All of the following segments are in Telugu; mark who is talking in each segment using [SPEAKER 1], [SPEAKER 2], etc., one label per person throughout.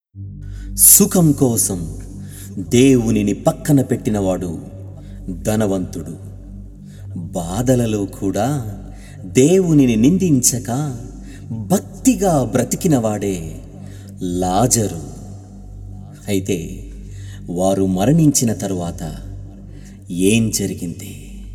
[SPEAKER 1] సుఖం కోసం దేవునిని పక్కన పెట్టినవాడు ధనవంతుడు బాధలలో కూడా దేవునిని నిందించక భక్తిగా బ్రతికినవాడే లాజరు అయితే వారు మరణించిన తరువాత ఏం జరిగింది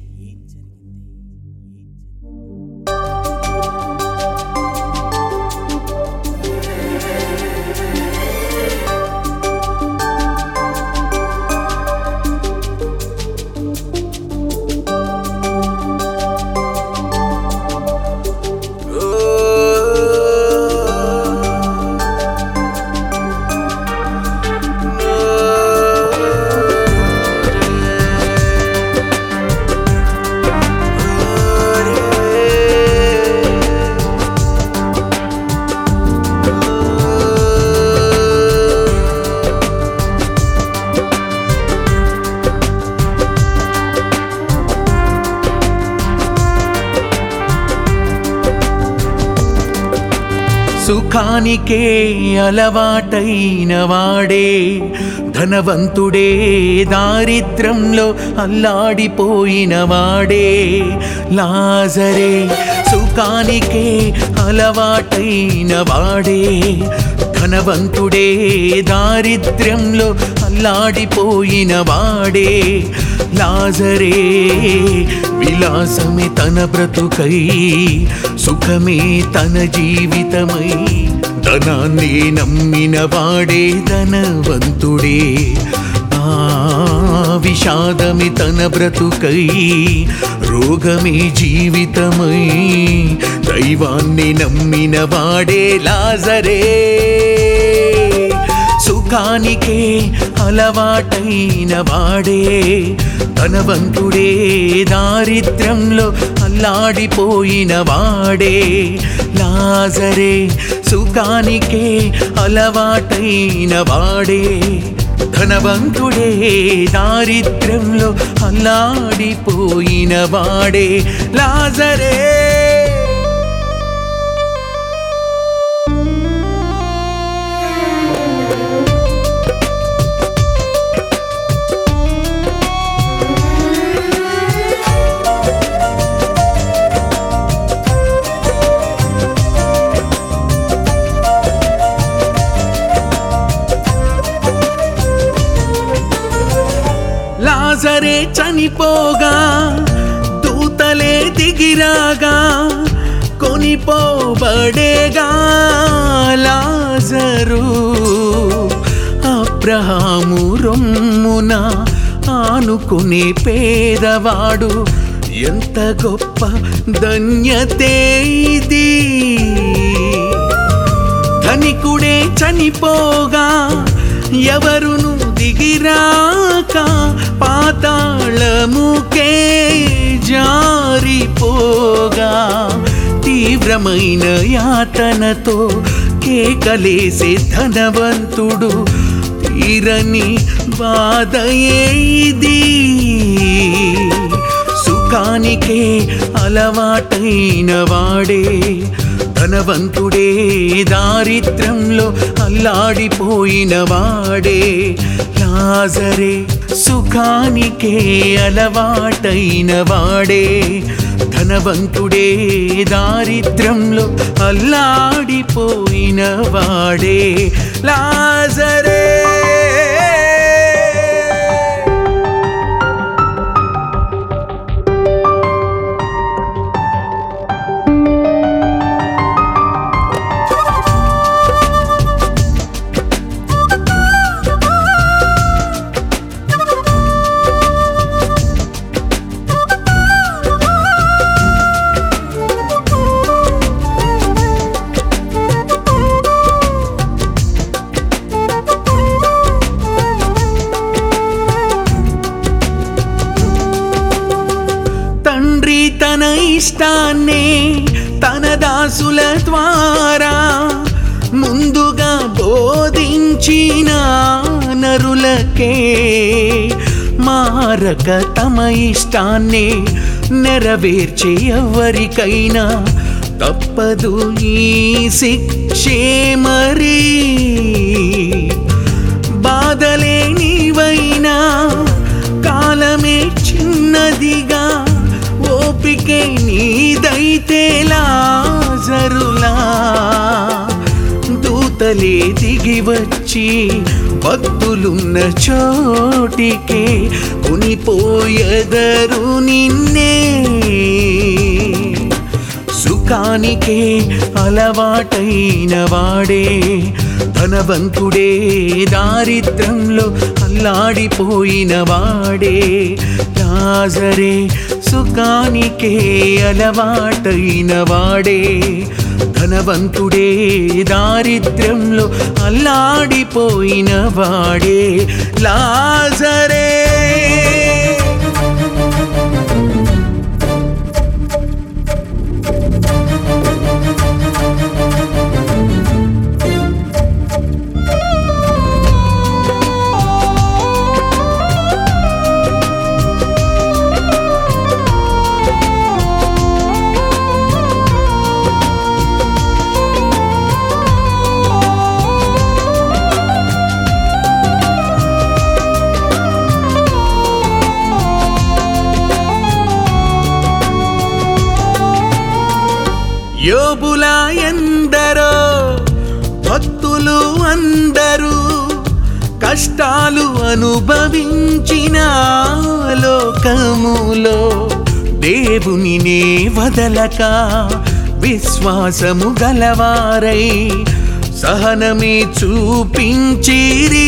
[SPEAKER 2] సుఖానికే అలవాటైన వాడే ధనవంతుడే దారిద్రంలో అల్లాడిపోయిన వాడే లాజరే సుఖానికే అలవాటైన వాడే ధనవంతుడే దారిద్ర్యంలో అల్లాడిపోయిన వాడే లాజరే విలాసమే తన బ్రతుకై సుఖమే తన జీవితమై ధనాన్ని నమ్మిన వాడే ధనవంతుడే ఆ విషాదమి తన బ్రతుకై రోగమే జీవితమై దైవాన్ని నమ్మిన వాడే లాజరే సుఖానికే అలవాటైన వాడే ధనవంతుడే దారిద్ర్యంలో అల్లాడిపోయిన వాడే లాజరే సుఖానికే అలవాటైన వాడే ధనవంతుడే దారిద్ర్యంలో అల్లాడిపోయిన వాడే లాజరే లాజరే చనిపోగా దూతలే దిగిరాగా కొనిపోబడేగా లాజరు అబ్రహాము రొమ్మున ఆనుకునే పేదవాడు ఎంత గొప్ప ధన్యతే ఇది ధనికుడే చనిపోగా ఎవరును దిగిరాక పాతాళముకే జారిపోగా తీవ్రమైన యాతనతో కేకలేసే ధనవంతుడు తీరని బాధయే ఇది సుఖానికే అలవాటైన వాడే ధనవంతుడే దారిద్రంలో అల్లాడిపోయిన వాడే లాజరే సుఖానికే అలవాటైన వాడే ధనవంతుడే దారిద్రంలో అల్లాడిపోయిన వాడే లాజరే తండ్రి తన ఇష్టాన్నే తన దాసుల ద్వారా ముందుగా బోధించిన నరులకే మారక తమ ఇష్టాన్నే నెరవేర్చే ఎవరికైనా తప్పదు ఈ శిక్షే మరి బాధలే నీవైనా కాలమే చిన్నదిగా ఓపికే నీదైతే లాజరులా దూతలే దిగి వచ్చి భక్తులున్న చోటికే కొనిపోయెదరు నిన్నే సుఖానికే అలవాటైన వాడే ధనవంతుడే దారిద్రంలో అల్లాడిపోయిన వాడే లాజరే సుఖానికే అలవాటైన వాడే ధనవంతుడే దారిద్ర్యంలో అల్లాడిపోయిన వాడే లాజరే యోబులా ఎందరో భక్తులు అందరూ కష్టాలు అనుభవించిన లోకములో దేవునినే వదలక విశ్వాసము గలవారై సహనమే చూపించిరి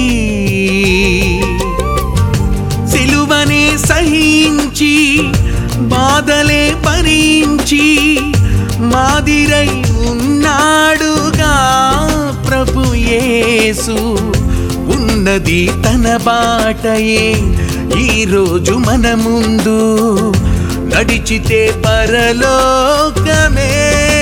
[SPEAKER 2] సిలువనే సహించి బాధలే భరించి మాదిరై ఉన్నాడుగా ప్రభు యేసు ఉన్నది తన బాటయే ఈరోజు మన ముందు నడిచితే పరలోకమే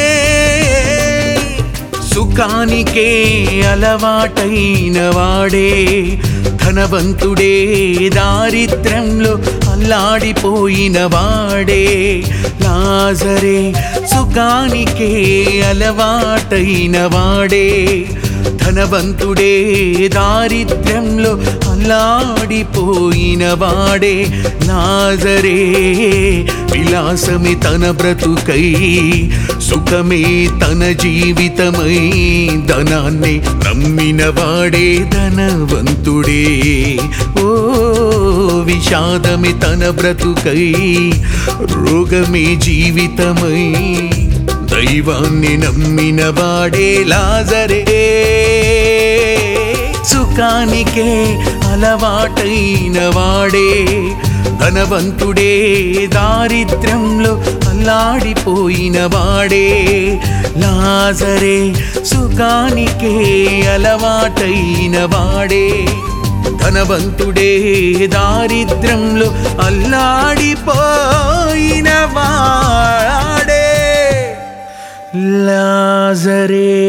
[SPEAKER 2] సుఖానికే అలవాటైన వాడే ధనవంతుడే దారిద్ర్యంలో అల్లాడిపోయిన వాడే లాజరే సుఖానికే అలవాటైన వాడే ధనవంతుడే దారిద్ర్యంలో అల్లాడిపోయిన వాడే నాజరే విలాసమే తన బ్రతుకై సుఖమే తన జీవితమై ధనాన్ని నమ్మిన వాడే ధనవంతుడే ఓ విషాదమే తన బ్రతుకై రోగమే జీవితమై దైవాన్ని నమ్మిన వాడే లాజరే సుఖానికే అలవాటైన వాడే ధనవంతుడే దారిద్ర్యంలో అల్లాడిపోయిన వాడే లాజరే సుఖానికే అలవాటైన వాడే ధనవంతుడే దారిద్ర్యంలో అల్లాడిపోయిన వాడే లాజరే